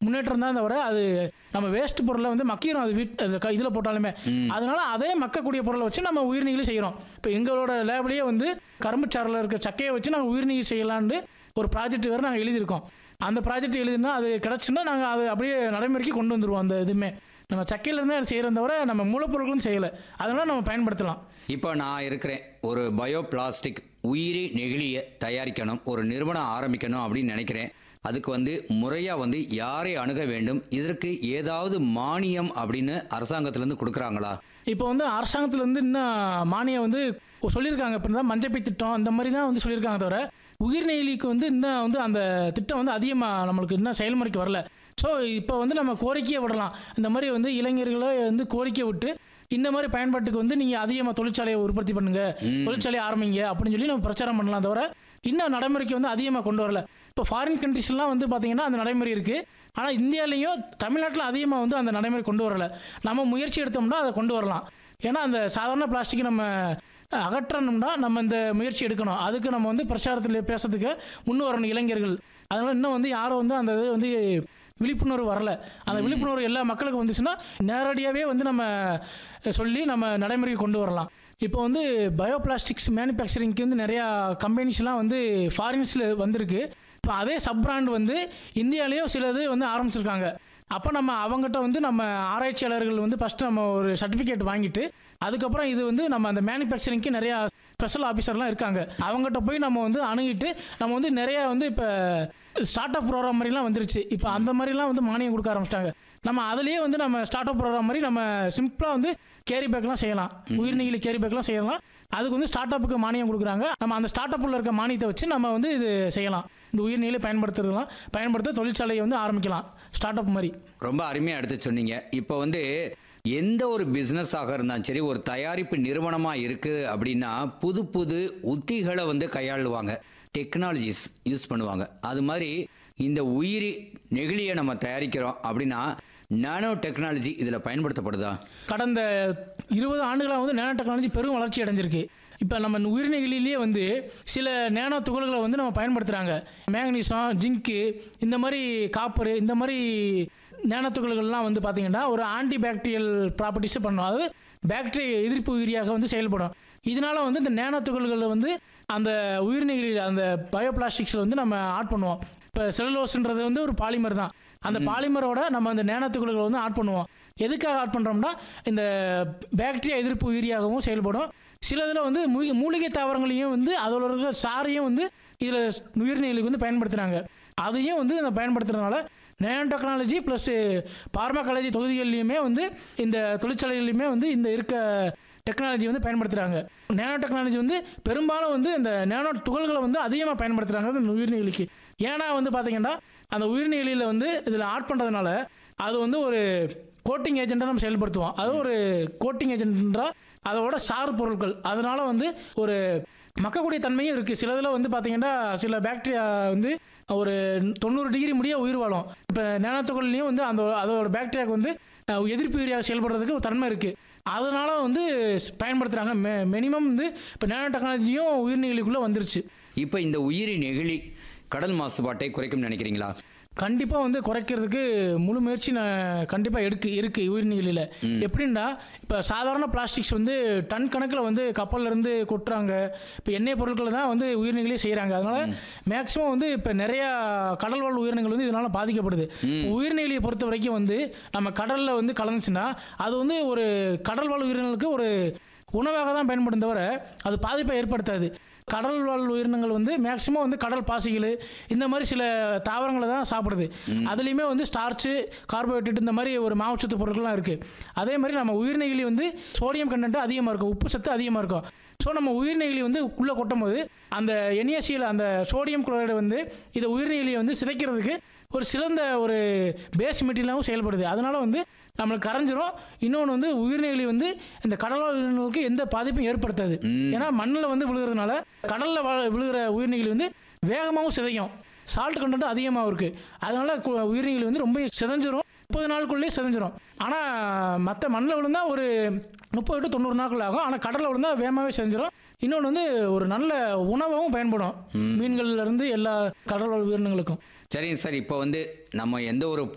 முன்னேற்றம் தான் தவிர அது நம்ம வேஸ்ட் பொருளை வந்து மக்கிரும் அது வீட் இதில் போட்டாலுமே அதனால அதே மக்கக்கூடிய பொருளை வச்சு நம்ம உயிர்நீகளி செய்கிறோம் இப்போ எங்களோட லேப்லேயே வந்து கரும்பு சாறில் இருக்க சக்கையை வச்சு நாங்கள் உயிர்நீகி செய்யலான்னு ஒரு ப்ராஜெக்ட் வேறு நாங்கள் எழுதியிருக்கோம் அந்த ப்ராஜெக்ட் எழுதினா அது கிடச்சுன்னா நாங்கள் அது அப்படியே நடைமுறைக்கு கொண்டு வந்துருவோம் அந்த இதுவுமே நம்ம சக்கையிலேருந்து அதை செய்கிறத தவிர நம்ம மூலப்பொருட்களும் செய்யலை அதனால நம்ம பயன்படுத்தலாம் இப்போ நான் இருக்கிறேன் ஒரு பயோ பிளாஸ்டிக் உயிரி நெகிழியை தயாரிக்கணும் ஒரு நிறுவனம் ஆரம்பிக்கணும் அப்படின்னு நினைக்கிறேன் அதுக்கு வந்து முறையாக வந்து யாரை அணுக வேண்டும் இதற்கு ஏதாவது மானியம் அப்படின்னு அரசாங்கத்திலேருந்து கொடுக்குறாங்களா இப்போ வந்து அரசாங்கத்துல இருந்து இன்னும் மானியம் வந்து சொல்லியிருக்காங்க இப்போ தான் மஞ்சப்பை திட்டம் அந்த மாதிரி தான் வந்து சொல்லியிருக்காங்க தவிர உயிர்நெகிழிக்கு வந்து இன்னும் வந்து அந்த திட்டம் வந்து அதிகமாக நம்மளுக்கு இன்னும் செயல்முறைக்கு வரல ஸோ இப்போ வந்து நம்ம கோரிக்கையை விடலாம் இந்த மாதிரி வந்து இளைஞர்களை வந்து கோரிக்கை விட்டு இந்த மாதிரி பயன்பாட்டுக்கு வந்து நீங்கள் அதிகமாக தொழிற்சாலையை உற்பத்தி பண்ணுங்க தொழிற்சாலையை ஆரம்பிங்க அப்படின்னு சொல்லி நம்ம பிரச்சாரம் பண்ணலாம் தவிர இன்னும் நடைமுறைக்கு வந்து அதிகமாக கொண்டு வரல இப்போ ஃபாரின் கண்ட்ரிஸ்லாம் வந்து பார்த்தீங்கன்னா அந்த நடைமுறை இருக்குது ஆனால் இந்தியாவிலையும் தமிழ்நாட்டில் அதிகமாக வந்து அந்த நடைமுறை கொண்டு வரல நம்ம முயற்சி எடுத்தோம்னா அதை கொண்டு வரலாம் ஏன்னா அந்த சாதாரண பிளாஸ்டிக் நம்ம அகற்றணும்னா நம்ம இந்த முயற்சி எடுக்கணும் அதுக்கு நம்ம வந்து பிரச்சாரத்தில் பேசுறதுக்கு முன் வரணும் இளைஞர்கள் அதனால இன்னும் வந்து யாரும் வந்து அந்த இது வந்து விழிப்புணர்வு வரல அந்த விழிப்புணர்வு எல்லா மக்களுக்கும் வந்துச்சுன்னா நேரடியாகவே வந்து நம்ம சொல்லி நம்ம நடைமுறைக்கு கொண்டு வரலாம் இப்போ வந்து பயோ பிளாஸ்டிக்ஸ் மேனுஃபேக்சரிங்க்கு வந்து நிறையா கம்பெனிஸ்லாம் வந்து ஃபாரின்ஸில் வந்திருக்கு இப்போ அதே சப் பிராண்ட் வந்து இந்தியாலேயும் சிலது வந்து ஆரம்பிச்சிருக்காங்க அப்போ நம்ம அவங்ககிட்ட வந்து நம்ம ஆராய்ச்சியாளர்கள் வந்து ஃபஸ்ட்டு நம்ம ஒரு சர்டிஃபிகேட் வாங்கிட்டு அதுக்கப்புறம் இது வந்து நம்ம அந்த மேனுஃபேக்சரிங்க்கு நிறையா ஸ்பெஷல் ஆஃபீஸர்லாம் இருக்காங்க அவங்ககிட்ட போய் நம்ம வந்து அணுகிட்டு நம்ம வந்து நிறையா வந்து இப்போ ஸ்டார்ட் அப் ப்ரோக்ராம் மாதிரிலாம் வந்துருச்சு இப்போ அந்த மாதிரிலாம் வந்து மானியம் கொடுக்க ஆரம்பிச்சிட்டாங்க நம்ம அதுலேயே வந்து நம்ம ஸ்டார்ட் அப் ப்ரோக்ராம் மாதிரி நம்ம சிம்பிளாக வந்து கேரி பேக்லாம் செய்யலாம் உயிர்நீகிலி கேரி பேக்லாம் செய்யலாம் அதுக்கு வந்து ஸ்டார்ட் அப்புக்கு மானியம் கொடுக்குறாங்க நம்ம அந்த ஸ்டார்ட் அப்பில் இருக்க மானியத்தை வச்சு நம்ம வந்து இது செய்யலாம் இந்த உயிர்நீலை பயன்படுத்துறதுலாம் பயன்படுத்த தொழிற்சாலையை வந்து ஆரம்பிக்கலாம் ஸ்டார்ட் அப் மாதிரி ரொம்ப அருமையாக எடுத்து சொன்னீங்க இப்போ வந்து எந்த ஒரு பிஸ்னஸாக இருந்தாலும் சரி ஒரு தயாரிப்பு நிறுவனமாக இருக்குது அப்படின்னா புது புது உத்திகளை வந்து கையாளுவாங்க டெக்னாலஜிஸ் யூஸ் பண்ணுவாங்க அது மாதிரி இந்த உயிரி நெகிழியை நம்ம தயாரிக்கிறோம் அப்படின்னா நானோ டெக்னாலஜி இதில் பயன்படுத்தப்படுதா கடந்த இருபது ஆண்டுகளாக வந்து நேனோ டெக்னாலஜி பெரும் வளர்ச்சி அடைஞ்சிருக்கு இப்போ நம்ம உயிர்நெகிழிலேயே வந்து சில நேனோ துகள்களை வந்து நம்ம பயன்படுத்துகிறாங்க மேக்னீசியம் ஜிங்க்கு இந்த மாதிரி காப்பரு இந்த மாதிரி நேனோ துகள்கள்லாம் வந்து பார்த்திங்கன்னா ஒரு ஆன்டி பாக்டீரியல் ப்ராப்பர்ட்டிஸை பண்ணும் அதாவது பாக்டீரியா எதிர்ப்பு உயிரியாக வந்து செயல்படும் இதனால வந்து இந்த நேனோ துகள்களை வந்து அந்த உயிர்நெகிழி அந்த பயோபிளாஸ்டிக்ஸில் வந்து நம்ம ஆட் பண்ணுவோம் இப்போ செல்லுலோஸ்ன்றது வந்து ஒரு பாலிமர் தான் அந்த பாலிமரோட நம்ம அந்த நேனோ துகள்களை வந்து ஆட் பண்ணுவோம் எதுக்காக ஆட் பண்ணுறோம்னா இந்த பாக்டீரியா எதிர்ப்பு உயிரியாகவும் செயல்படும் சில இதில் வந்து மூ- மூலிகை தாவரங்களையும் வந்து அதோட இருக்கிற சாரையும் வந்து இதில் உயிர்நீகளுக்கு வந்து பயன்படுத்துகிறாங்க அதையும் வந்து நம்ம பயன்படுத்துறதுனால நேனோ டெக்னாலஜி ப்ளஸ் பார்மாகாலஜி தொகுதிகள்லையுமே வந்து இந்த தொழிற்சாலைகள்லையுமே வந்து இந்த இருக்க டெக்னாலஜி வந்து பயன்படுத்துகிறாங்க நேனோ டெக்னாலஜி வந்து பெரும்பாலும் வந்து இந்த நேனோ துகள்களை வந்து அதிகமாக பயன்படுத்துகிறாங்க இந்த உயிர்நீகளுக்கு ஏன்னா வந்து பார்த்தீங்கன்னா அந்த உயிர்நீகளில் வந்து இதில் ஆட் பண்ணுறதுனால அது வந்து ஒரு கோட்டிங் ஏஜென்ட்டாக நம்ம செயல்படுத்துவோம் அது ஒரு கோட்டிங் ஏஜென்ட்ன்றா அதோட சாறு பொருட்கள் அதனால வந்து ஒரு மக்கக்கூடிய தன்மையும் இருக்குது சில இதில் வந்து பார்த்தீங்கன்னா சில பாக்டீரியா வந்து ஒரு தொண்ணூறு டிகிரி முடிய உயிர் வாழும் இப்போ நேனத்துகள்லையும் வந்து அந்த அதோட பாக்டீரியாவுக்கு வந்து அஹ், எதிர்ப்பு உயிரியாக செயல்படுறதுக்கு ஒரு தன்மை இருக்குது அதனால வந்து பயன்படுத்துகிறாங்க மெ மினிமம் வந்து இப்போ நேனோ டெக்னாலஜியும் உயிர்நீகளுக்குள்ளே வந்துருச்சு இப்போ இந்த உயிரி நெகிழி கடல் மாசுபாட்டை குறைக்கும் நினைக்கிறீங்களா கண்டிப்பாக வந்து குறைக்கிறதுக்கு முழு முயற்சி நான் கண்டிப்பாக எடுக்கு இருக்கு உயிர்நீகளில் எப்படின்னா இப்போ சாதாரண பிளாஸ்டிக்ஸ் வந்து டன் கணக்கில் வந்து கப்பல்ல இருந்து கொட்டுறாங்க இப்போ எண்ணெய் பொருட்களை தான் வந்து உயிர்நீகளே செய்கிறாங்க அதனால மேக்ஸிமம் வந்து இப்போ நிறையா கடல் வாழ் உயிரினங்கள் வந்து இதனால பாதிக்கப்படுது உயிர்நீலியை பொறுத்த வரைக்கும் வந்து நம்ம கடலில் வந்து கலந்துச்சுன்னா அது வந்து ஒரு கடல் வாழ் உயிரினங்களுக்கு ஒரு உணவாக தான் பயன்படும் தவிர அது பாதிப்பை ஏற்படுத்தாது கடல் வாழ் உயிரினங்கள் வந்து மேக்சிமம் வந்து கடல் பாசிகள் இந்த மாதிரி சில தாவரங்களை தான் சாப்பிடுது அதுலேயுமே வந்து ஸ்டார்ச்சு கார்போஹைட்ரேட் இந்த மாதிரி ஒரு மாவுச்சத்து பொருட்கள்லாம் இருக்குது அதே மாதிரி நம்ம உயிர்நெகிழி வந்து சோடியம் கண்டென்ட் அதிகமாக இருக்கும் உப்பு சத்து அதிகமாக இருக்கும் ஸோ நம்ம உயிர்நெகிழி வந்து உள்ளே கொட்டும் போது அந்த என்ஏசியில் அந்த சோடியம் குளோரைடு வந்து இதை உயிர்நெகிழியை வந்து சிதைக்கிறதுக்கு ஒரு சிறந்த ஒரு பேஸ் மெட்டீரியலாகவும் செயல்படுது அதனால வந்து நம்மளுக்கு கரைஞ்சிரும் இன்னொன்று வந்து உயிர்நெகிழி வந்து இந்த கடல் வாழ் உயிரினங்களுக்கு எந்த பாதிப்பும் ஏற்படுத்தாது ஏன்னா மண்ணில் வந்து விழுகிறதுனால கடலில் விழுகிற உயிர்நெகிழி வந்து வேகமாகவும் சிதையும் சால்ட் கண்டென்ட் அதிகமாகவும் இருக்குது அதனால கு- உயிர்நெகிழி வந்து ரொம்ப சிதைஞ்சிரும் முப்பது நாளுக்குள்ளேயே சிதைஞ்சிரும் ஆனால் மற்ற மண்ணில் விழுந்தா ஒரு முப்பது டு தொண்ணூறு நாட்கள் ஆகும் ஆனால் கடலில் விழுந்தா வேகமாகவே செஞ்சிடும் இன்னொன்று வந்து ஒரு நல்ல உணவாகவும் பயன்படும் மீன்கள்ல இருந்து எல்லா கடல் வாழ் உயிரினங்களுக்கும் சரிங்க சார் இப்போ வந்து நம்ம எந்த ஒரு